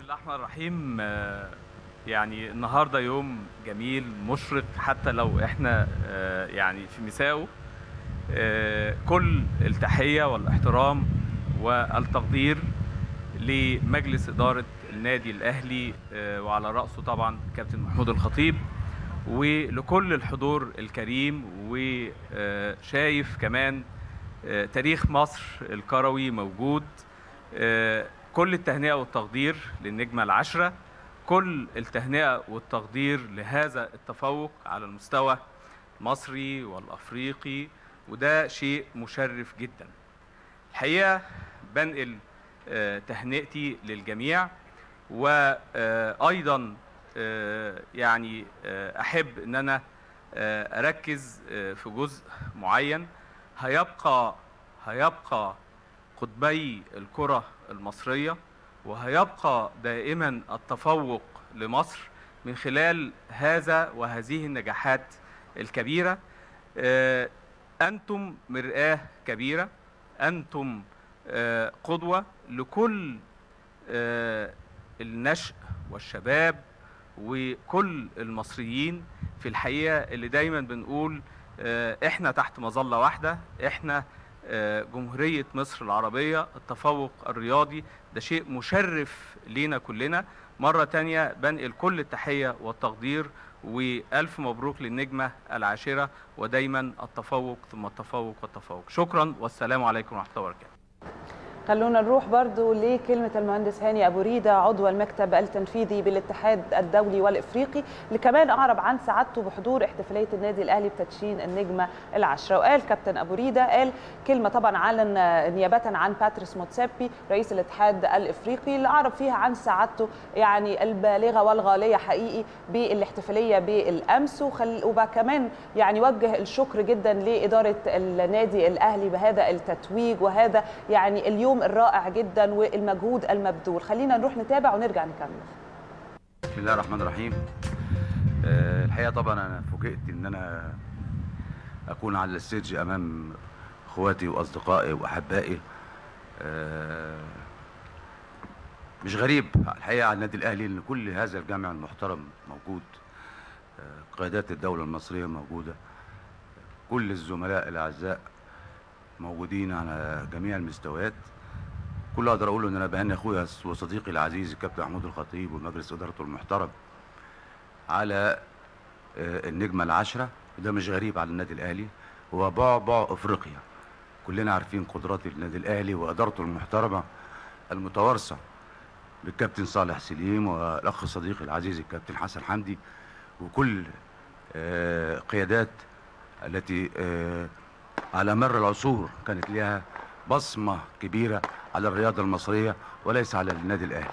الله الرحمن الرحيم آه، يعني النهارده يوم جميل مشرق حتى لو احنا آه، يعني في مساءه آه، كل التحيه والاحترام والتقدير لمجلس اداره النادي الاهلي آه، وعلى راسه طبعا كابتن محمود الخطيب ولكل الحضور الكريم وشايف كمان آه، تاريخ مصر الكروي موجود آه، كل التهنئة والتقدير للنجمة العشرة كل التهنئة والتقدير لهذا التفوق على المستوى المصري والأفريقي وده شيء مشرف جدا الحقيقة بنقل آه، تهنئتي للجميع وأيضا يعني آه، أحب أن أنا آه، أركز آه، في جزء معين هيبقى هيبقى قطبي الكرة المصرية وهيبقى دائما التفوق لمصر من خلال هذا وهذه النجاحات الكبيرة آه، أنتم مرآة كبيرة أنتم آه، قدوة لكل آه، النشء والشباب وكل المصريين في الحقيقة اللي دايما بنقول آه، احنا تحت مظلة واحدة احنا آه، جمهورية مصر العربية التفوق الرياضي ده شيء مشرف لينا كلنا مرة تانية بنقل كل التحية والتقدير وألف مبروك للنجمة العاشرة ودايما التفوق ثم التفوق والتفوق شكرا والسلام عليكم ورحمة الله وبركاته خلونا نروح برضو لكلمة المهندس هاني أبو ريدة عضو المكتب التنفيذي بالاتحاد الدولي والإفريقي اللي كمان أعرب عن سعادته بحضور احتفالية النادي الأهلي بتدشين النجمة العشرة وقال كابتن أبو ريدة قال كلمة طبعا علن نيابة عن باتريس موتسيبي رئيس الاتحاد الإفريقي اللي أعرب فيها عن سعادته يعني البالغة والغالية حقيقي بالاحتفالية بالأمس وخل... وكمان يعني وجه الشكر جدا لإدارة النادي الأهلي بهذا التتويج وهذا يعني اليوم الرائع جدا والمجهود المبذول خلينا نروح نتابع ونرجع نكمل بسم الله الرحمن الرحيم آه، الحقيقه طبعا انا فوجئت ان انا اكون على الستيج امام اخواتي واصدقائي واحبائي آه، مش غريب الحقيقه على النادي الاهلي ان كل هذا الجامع المحترم موجود آه، قيادات الدوله المصريه موجوده كل الزملاء الاعزاء موجودين على جميع المستويات كل اللي اقدر اقوله ان انا بهني اخويا وصديقي العزيز الكابتن محمود الخطيب ومجلس ادارته المحترم على آه، النجمه العشره وده مش غريب على النادي الاهلي هو بعبع افريقيا كلنا عارفين قدرات النادي الاهلي وادارته المحترمه المتوارثه بالكابتن صالح سليم والاخ صديقي العزيز الكابتن حسن حمدي وكل آه، قيادات التي آه، على مر العصور كانت لها بصمة كبيرة على الرياضة المصرية وليس على النادي الأهلي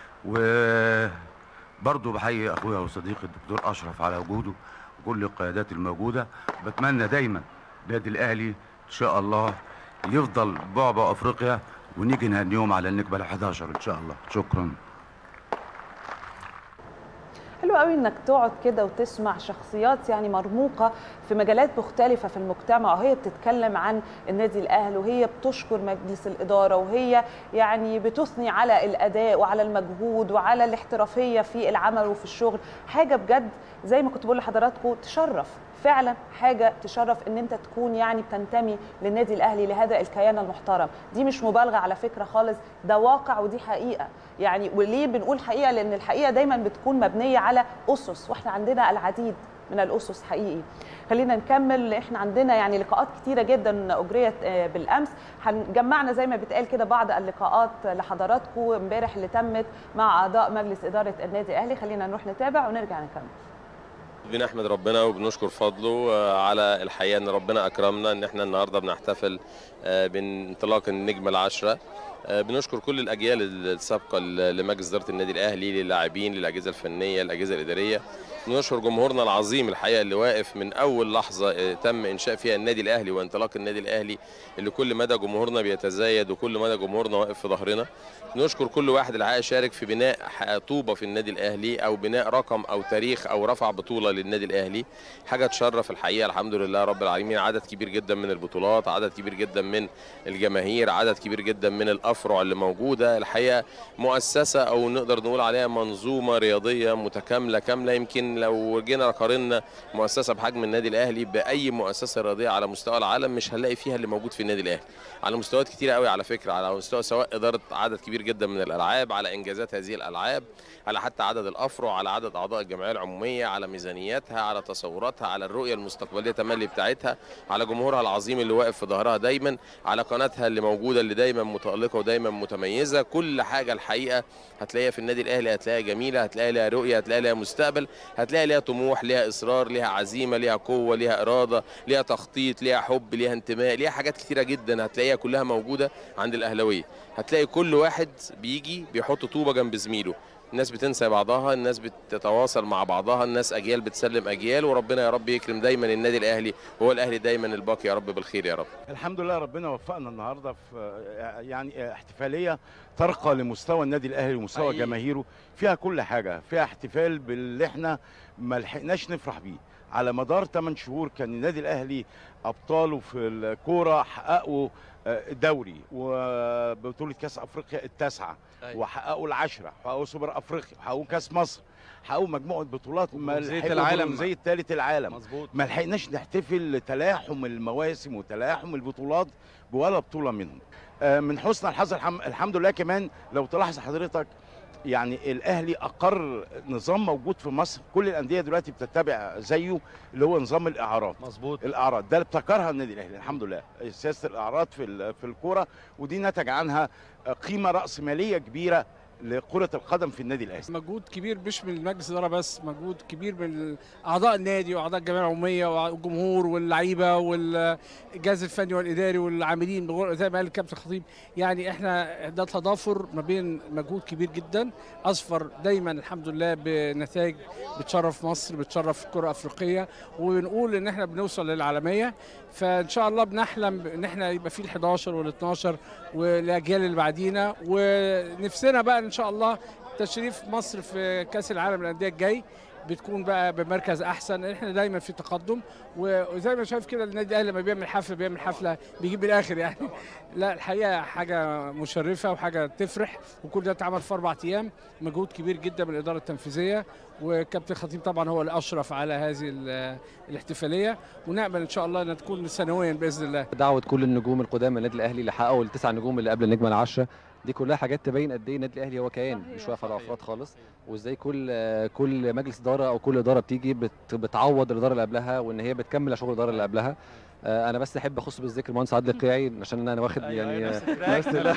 وبرضه بحيي أخويا وصديقي الدكتور أشرف على وجوده وكل القيادات الموجودة بتمنى دايما النادي الأهلي إن شاء الله يفضل بعبع أفريقيا ونيجي نهنيهم على النكبة ال 11 إن شاء الله شكرا حلو قوي انك تقعد كده وتسمع شخصيات يعني مرموقه في مجالات مختلفه في المجتمع وهي بتتكلم عن النادي الاهلي وهي بتشكر مجلس الاداره وهي يعني بتثني على الاداء وعلى المجهود وعلى الاحترافيه في العمل وفي الشغل حاجه بجد زي ما كنت بقول لحضراتكم تشرف فعلا حاجه تشرف ان انت تكون يعني بتنتمي للنادي الاهلي لهذا الكيان المحترم دي مش مبالغه على فكره خالص ده واقع ودي حقيقه يعني وليه بنقول حقيقه لان الحقيقه دايما بتكون مبنيه على اسس واحنا عندنا العديد من الاسس حقيقي خلينا نكمل احنا عندنا يعني لقاءات كتيره جدا اجريت آه، بالامس هنجمعنا زي ما بيتقال كده بعض اللقاءات لحضراتكم امبارح اللي تمت مع اعضاء مجلس اداره النادي الاهلي خلينا نروح نتابع ونرجع نكمل بنحمد ربنا وبنشكر فضله آه، على الحقيقه ان ربنا اكرمنا ان احنا النهارده بنحتفل آه، بانطلاق النجمه العشره آه، بنشكر كل الاجيال السابقه ل- لمجلس اداره النادي الاهلي للاعبين للاجهزه الفنيه الاجهزه الاداريه بنشكر جمهورنا العظيم الحقيقه اللي واقف من اول لحظه آه، تم انشاء فيها النادي الاهلي وانطلاق النادي الاهلي اللي كل مدى جمهورنا بيتزايد وكل مدى جمهورنا واقف في ظهرنا نشكر كل واحد الحقيقه شارك في بناء ح- طوبه في النادي الاهلي او بناء رقم او تاريخ او رفع بطوله للنادي الاهلي حاجه تشرف الحقيقه الحمد لله رب العالمين عدد كبير جدا من البطولات عدد كبير جدا من الجماهير عدد كبير جدا من الافراد الافرع اللي موجوده الحقيقه مؤسسه او نقدر نقول عليها منظومه رياضيه متكامله كامله يمكن لو جينا قارنا مؤسسه بحجم النادي الاهلي باي مؤسسه رياضيه على مستوى العالم مش هنلاقي فيها اللي موجود في النادي الاهلي على مستويات كتيره قوي على فكره على مستوى سواء اداره عدد كبير جدا من الالعاب على انجازات هذه الالعاب على حتى عدد الافرع على عدد اعضاء الجمعيه العموميه على ميزانياتها على تصوراتها على الرؤيه المستقبليه تملي بتاعتها على جمهورها العظيم اللي واقف في ظهرها دايما على قناتها اللي موجوده اللي دايما متالقه ودايما متميزه كل حاجه الحقيقه هتلاقيها في النادي الاهلي هتلاقيها جميله هتلاقي لها رؤيه هتلاقي لها مستقبل هتلاقي لها طموح ليها اصرار ليها عزيمه ليها قوه ليها اراده ليها تخطيط ليها حب ليها انتماء ليها حاجات كتيره جدا هتلاقيها كلها موجوده عند الاهلاويه هتلاقي كل واحد بيجي بيحط طوبه جنب زميله الناس بتنسى بعضها الناس بتتواصل مع بعضها الناس اجيال بتسلم اجيال وربنا يا رب يكرم دايما النادي الاهلي وهو الاهلي دايما الباقي يا رب بالخير يا رب الحمد لله ربنا وفقنا النهارده في يعني احتفاليه ترقى لمستوى النادي الاهلي ومستوى حقيقي. جماهيره فيها كل حاجه فيها احتفال باللي احنا ما لحقناش نفرح بيه على مدار 8 شهور كان النادي الاهلي ابطاله في الكوره حققوا آه، دوري وبطوله كاس افريقيا التاسعه أيوة. وحققوا العشره حققوا سوبر افريقيا وحققوا كاس مصر حققوا مجموعه بطولات ما وبرونزية لحقوا العالم. برونزية ثالث العالم مظبوط ما لحقناش نحتفل تلاحم المواسم وتلاحم البطولات بولا بطوله منهم آه، من حسن الحظ الحم... الحمد لله كمان لو تلاحظ حضرتك يعني الاهلي اقر نظام موجود في مصر كل الانديه دلوقتي بتتبع زيه اللي هو نظام الاعارات مظبوط الاعراض ده اللي ابتكرها النادي الاهلي الحمد لله سياسه الاعراض في ال- في الكوره ودي نتج عنها قيمه راسماليه كبيره لكره القدم في النادي الاهلي مجهود كبير مش من مجلس الاداره بس مجهود كبير من اعضاء النادي واعضاء الجمعيه العموميه والجمهور واللعيبه والجهاز الفني والاداري والعاملين بغر- زي ما قال الكابتن الخطيب يعني احنا ده تضافر ما بين مجهود كبير جدا اصفر دايما الحمد لله بنتائج بتشرف مصر بتشرف الكره الافريقيه وبنقول ان احنا بنوصل للعالميه فان شاء الله بنحلم ان احنا يبقى في ال11 وال12 والاجيال اللي بعدينا ونفسنا بقى ان شاء الله تشريف مصر في كاس العالم للانديه الجاي بتكون بقى بمركز احسن احنا دايما في تقدم وزي ما شايف كده النادي الاهلي لما بيعمل حفله بيعمل حفله بيجيب الاخر يعني لا الحقيقه حاجه مشرفه وحاجه تفرح وكل ده اتعمل في اربع ايام مجهود كبير جدا من الاداره التنفيذيه وكابتن خطيب طبعا هو اللي اشرف على هذه ال- الاحتفاليه ونامل ان شاء الله انها تكون سنويا باذن الله دعوه كل النجوم القدامى النادي الاهلي اللي حققوا التسع نجوم اللي قبل النجمه العشره دي كلها حاجات تبين قد ايه النادي الاهلي هو كيان صحيح، مش واقف على صحيح. افراد خالص وازاي كل كل مجلس اداره او كل اداره بتيجي بت بتعوض الاداره اللي قبلها وان هي بتكمل شغل الاداره اللي قبلها آه، انا بس احب اخص بالذكر المهندس عادل القيعي عشان انا واخد يعني آه، نفس ال-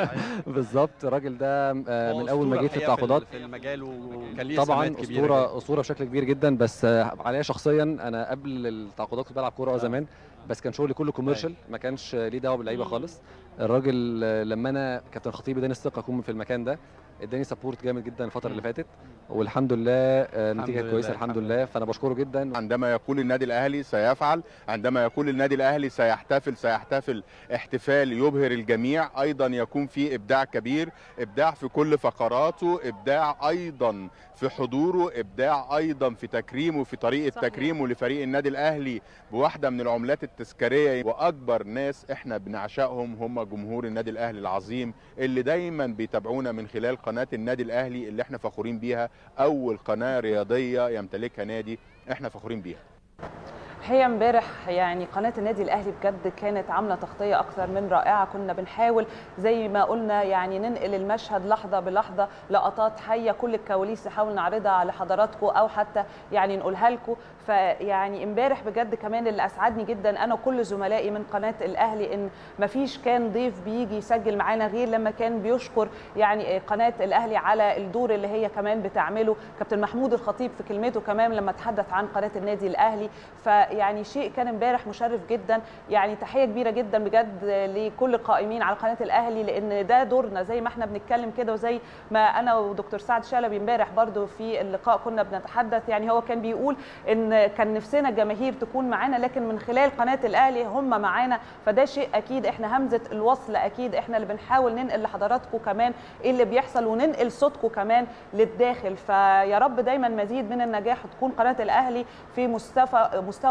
بالظبط الراجل ده آه، من اول ما جه في التعاقدات في المجال وكان ليه طبعا سمات كبيرة اسطوره اسطوره بشكل كبير جدا بس آه، عليا شخصيا انا قبل التعاقدات كنت بلعب كوره آه. زمان بس كان شغلي كله كوميرشال ما كانش ليه دعوه باللعيبه خالص الراجل آه، لما انا كابتن خطيب اداني الثقه اكون في المكان ده اداني سبورت جامد جدا الفتره اللي فاتت والحمد لله آه، النتيجه الحمد كويسه لله، الحمد الحمد لله فانا بشكره جدا عندما يقول النادي الاهلي سيفعل عندما يقول النادي الاهلي سيحتفل سيحتفل احتفال يبهر الجميع ايضا يكون في ابداع كبير ابداع في كل فقراته ابداع ايضا في حضوره ابداع ايضا في تكريمه في طريقه صحيح. تكريمه لفريق النادي الاهلي بواحده من العملات التذكاريه واكبر ناس احنا بنعشقهم هم جمهور النادي الاهلي العظيم اللي دايما بيتابعونا من خلال قناه النادي الاهلي اللي احنا فخورين بيها اول قناه رياضيه يمتلكها نادي احنا فخورين بيها الحقيقه امبارح يعني قناه النادي الاهلي بجد كانت عامله تغطيه اكثر من رائعه كنا بنحاول زي ما قلنا يعني ننقل المشهد لحظه بلحظه لقطات حيه كل الكواليس نحاول نعرضها على حضراتكم او حتى يعني نقولها لكم فيعني امبارح بجد كمان اللي اسعدني جدا انا وكل زملائي من قناه الاهلي ان ما فيش كان ضيف بيجي يسجل معانا غير لما كان بيشكر يعني قناه الاهلي على الدور اللي هي كمان بتعمله كابتن محمود الخطيب في كلمته كمان لما تحدث عن قناه النادي الاهلي فيعني شيء كان امبارح مشرف جدا يعني تحيه كبيره جدا بجد لكل القائمين على قناه الاهلي لان ده دورنا زي ما احنا بنتكلم كده وزي ما انا ودكتور سعد شلبي امبارح برضو في اللقاء كنا بنتحدث يعني هو كان بيقول ان كان نفسنا الجماهير تكون معانا لكن من خلال قناه الاهلي هم معانا فده شيء اكيد احنا همزه الوصل اكيد احنا اللي بنحاول ننقل لحضراتكم كمان ايه اللي بيحصل وننقل صوتكم كمان للداخل فيا رب دايما مزيد من النجاح وتكون قناه الاهلي في مستوى مستوى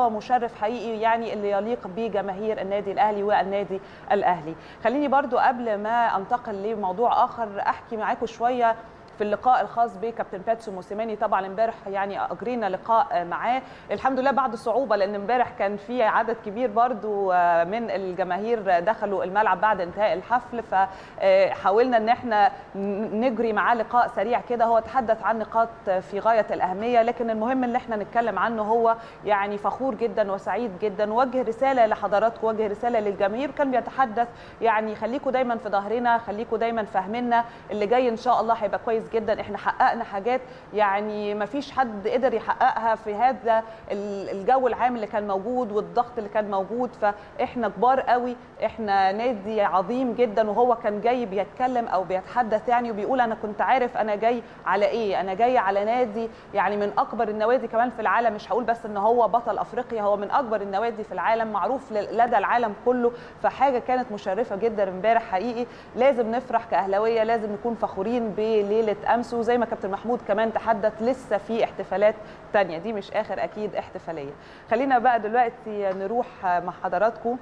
مستوى مشرف حقيقي يعني اللي يليق بجماهير النادي الاهلي والنادي الاهلي خليني برضو قبل ما انتقل لموضوع اخر احكي معاكم شويه في اللقاء الخاص بكابتن باتسو موسيماني طبعا امبارح يعني اجرينا لقاء معاه الحمد لله بعد صعوبه لان امبارح كان في عدد كبير برضو من الجماهير دخلوا الملعب بعد انتهاء الحفل فحاولنا ان احنا نجري معاه لقاء سريع كده هو تحدث عن نقاط في غايه الاهميه لكن المهم اللي احنا نتكلم عنه هو يعني فخور جدا وسعيد جدا وجه رساله لحضراتكم وجه رساله للجماهير كان بيتحدث يعني خليكم دايما في ظهرنا خليكم دايما فاهميننا اللي جاي ان شاء الله هيبقى كويس جدا احنا حققنا حاجات يعني ما فيش حد قدر يحققها في هذا الجو العام اللي كان موجود والضغط اللي كان موجود فاحنا كبار قوي احنا نادي عظيم جدا وهو كان جاي بيتكلم او بيتحدث يعني وبيقول انا كنت عارف انا جاي على ايه انا جاي على نادي يعني من اكبر النوادي كمان في العالم مش هقول بس ان هو بطل افريقيا هو من اكبر النوادي في العالم معروف لدى العالم كله فحاجه كانت مشرفه جدا امبارح حقيقي لازم نفرح كاهلاويه لازم نكون فخورين بليله امس وزي ما كابتن محمود كمان تحدث لسه في احتفالات تانية دي مش اخر اكيد احتفاليه خلينا بقى دلوقتي نروح مع حضراتكم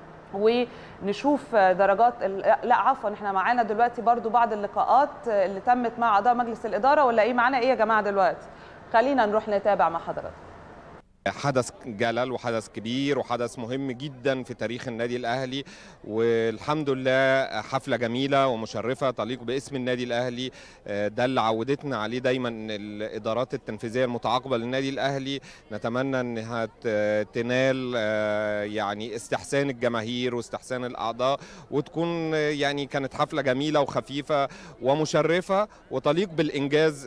ونشوف درجات لا عفوا احنا معانا دلوقتي برضو بعض اللقاءات اللي تمت مع اعضاء مجلس الاداره ولا ايه معانا ايه يا جماعه دلوقتي خلينا نروح نتابع مع حضراتكم حدث جلل وحدث كبير وحدث مهم جدا في تاريخ النادي الاهلي والحمد لله حفله جميله ومشرفه تليق باسم النادي الاهلي ده اللي عودتنا عليه دايما الادارات التنفيذيه المتعاقبه للنادي الاهلي نتمنى انها تنال يعني استحسان الجماهير واستحسان الاعضاء وتكون يعني كانت حفله جميله وخفيفه ومشرفه وتليق بالانجاز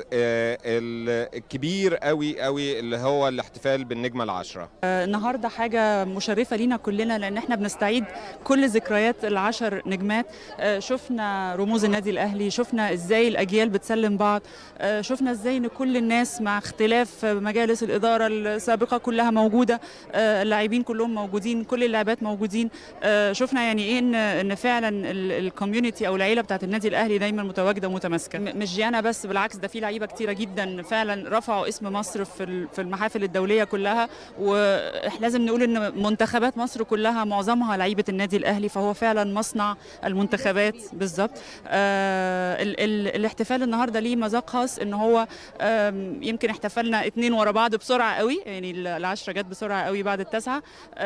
الكبير قوي قوي اللي هو الاحتفال بالنادي النجمه العشره النهارده حاجه مشرفه لينا كلنا لان احنا بنستعيد كل ذكريات العشر نجمات شفنا رموز النادي الاهلي شفنا ازاي الاجيال بتسلم بعض شفنا ازاي ان كل الناس مع اختلاف مجالس الاداره السابقه كلها موجوده اللاعبين كلهم موجودين كل اللاعبات موجودين شفنا يعني ايه ان ان فعلا الكوميونتي او العيله بتاعت النادي الاهلي دايما متواجده ومتماسكه مش جيانا بس بالعكس ده في لعيبه كتيره جدا فعلا رفعوا اسم مصر في في المحافل الدوليه كلها كلها ولازم نقول ان منتخبات مصر كلها معظمها لعيبه النادي الاهلي فهو فعلا مصنع المنتخبات بالظبط آه ال ال الاحتفال النهارده ليه مذاق خاص ان هو يمكن احتفلنا اتنين ورا بعض بسرعه قوي يعني العشره جت بسرعه قوي بعد التاسعه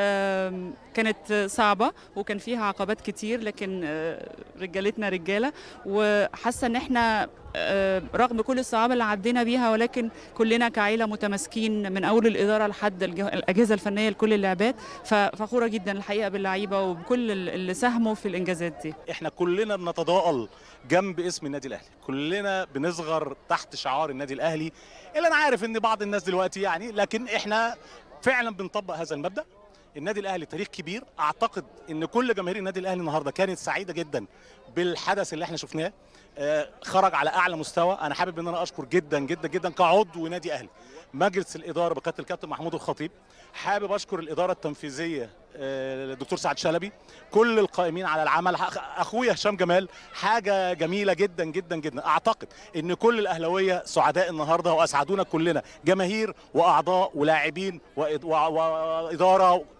كانت صعبه وكان فيها عقبات كتير لكن رجالتنا رجاله وحاسه ان احنا رغم كل الصعاب اللي عدينا بيها ولكن كلنا كعيله متماسكين من اول الاداره لحد الاجهزه الفنيه لكل اللعبات ففخوره جدا الحقيقه باللعيبه وبكل اللي ساهموا في الانجازات دي احنا كلنا بنتضاءل جنب اسم النادي الاهلي كلنا بنصغر تحت شعار النادي الاهلي الا انا عارف ان بعض الناس دلوقتي يعني لكن احنا فعلا بنطبق هذا المبدا النادي الاهلي تاريخ كبير اعتقد ان كل جماهير النادي الاهلي النهارده كانت سعيده جدا بالحدث اللي احنا شفناه خرج على اعلى مستوى انا حابب ان انا اشكر جدا جدا جدا كعضو نادي اهلي مجلس الاداره بقياده الكابتن محمود الخطيب حابب اشكر الاداره التنفيذيه الدكتور سعد شلبي كل القائمين على العمل اخويا هشام جمال حاجه جميله جدا جدا جدا اعتقد ان كل الاهلاويه سعداء النهارده واسعدونا كلنا جماهير واعضاء ولاعبين واداره